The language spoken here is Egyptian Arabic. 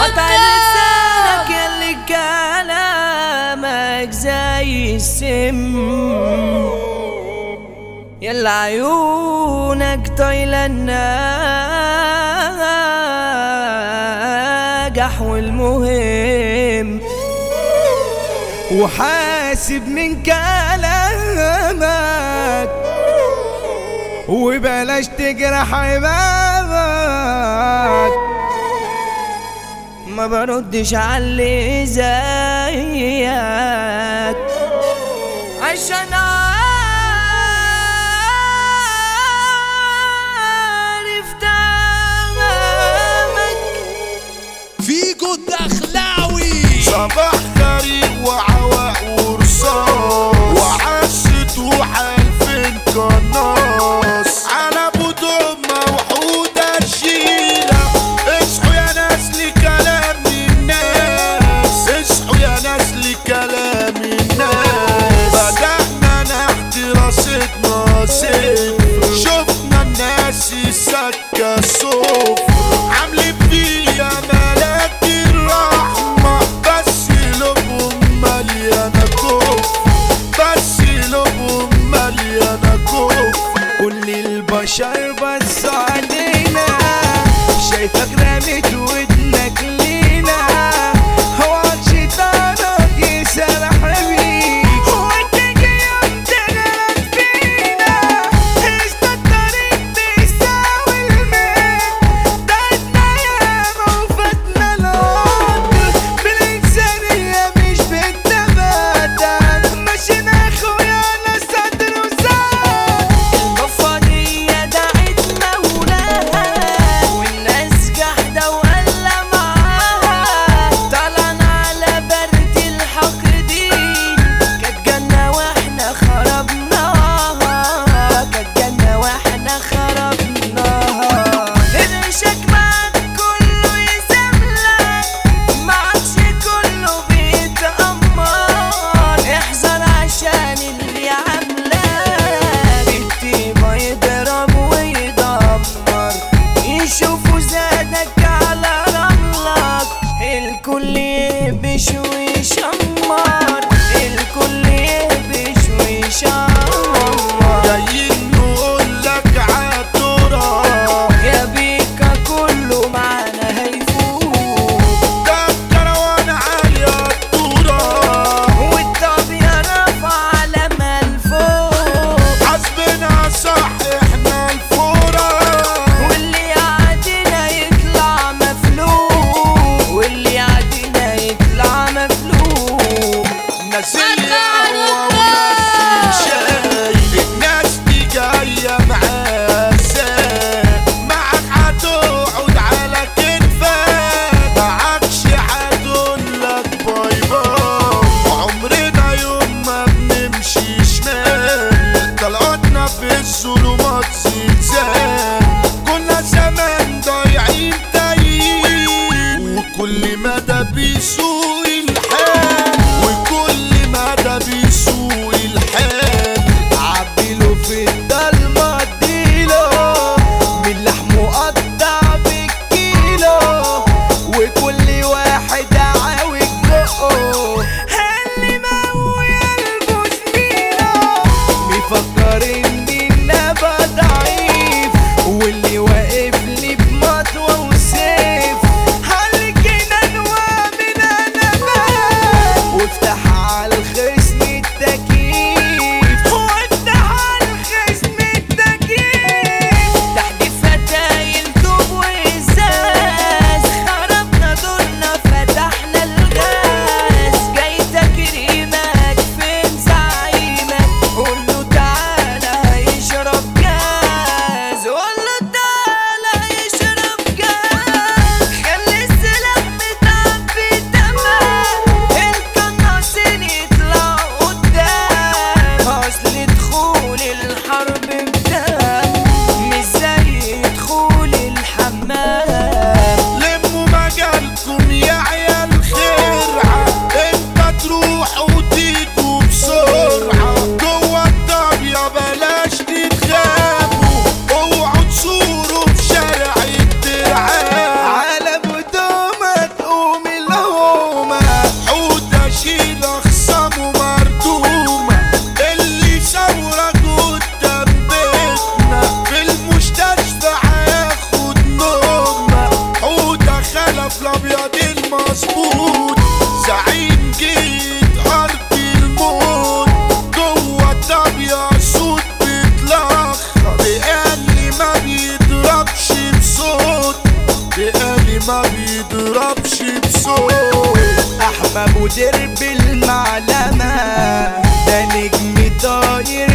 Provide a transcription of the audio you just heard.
قطع لسانك اللي كلامك زي السم يلا عيونك طايلة الناجح والمهم وحاسب من كلامك وبلاش تجرح عبابك ما بردش على زيك عشان عارف دمك فيجو الدخلاوي صباح غريب وعواق ورصاص وعشت وحلف القناص على بدوم موحودة الشيلة اصحوا يا ناس لكلام الناس اصحوا يا ناس لكلام الناس بدأنا نحكي راستنا صفر شفنا الناس السكة صفر عاملين فيا ملاك الرحمة بس قلوبهم مليانة كفر بس قلوبهم مليانة كفر كل البشر بصوا علينا شايفك رميت ودنك لينا هو شيطانك يسرح بيك وتيجي يوم تغلط فينا هست الطريق بيساوي الميت تعبنا ياما وفاتنا العمر بالإنسانية مش بالتبادل ماشيين اخويا انا صدر وزاد البفضية دعت مولاها والناس جحدة وقلة معاها طلعنا على برد الحقدين كانت جنة واحنا خربناها كانت جنة واحنا خربناها الرشاك معاك كله يساملك ما عادش كله بيتأمر احذر عشان اللي عاملاك التيمة يضرب ويدمر يشوفوا زادك على رملك الكل يهبش ويشمر الكل يهبش ويشمر جايين نقولك عالتراب يا بيكا كله معانا هيفوق ده الكروان عالية التراب والطب يا رفع على ملفوق حسبنا صح احنا الفورة واللي يعدينا يطلع مفلوق واللي يعدينا يطلع مفلوق ناس اللي قهوة وناس شاي الناس دي جاية معاسة معك هتقعد على كتفك معكش هتقولك باي باي عمرنا يوم ما بنمشي شمال طلعتنا في الظلمات زلزال كنا زمان ضايعين تايهين وكل مدى بيسوق الحال وكل مدى بيسوق الحال عبيله في الضلمة اديله من لحمه قطع بالكيلو وكل واحد عاوج بقه اللي موي قلبه زميله مفكر اني النبى ضعيف واللي واقف لي بمطوة وسيف هلكنا انواع من انا وافتح على الخصم التكييف وافتح على الخصم التكييف تحديف فتايل طوب وإزاز خربنا دورنا فتحنا الغاز جاي تكريمك فين زعيمك قوله تعالى هيشرب جاز قوله تعالى يشرب جاز خلي السلاح متعبي تمام القناصين يطلعوا قدام اصل دخول الحرب بدم مش زي دخول الحمام لموا مجالكم يا عيال خرعة انت تروح وتيجوا بسرعة جوه الطابية بلاش تتخافوا اوعوا تصوروا في شارع الدرعات على بدومة تقول ما بيضربش بصوت احمد ودرب المعلمة ده نجم طاير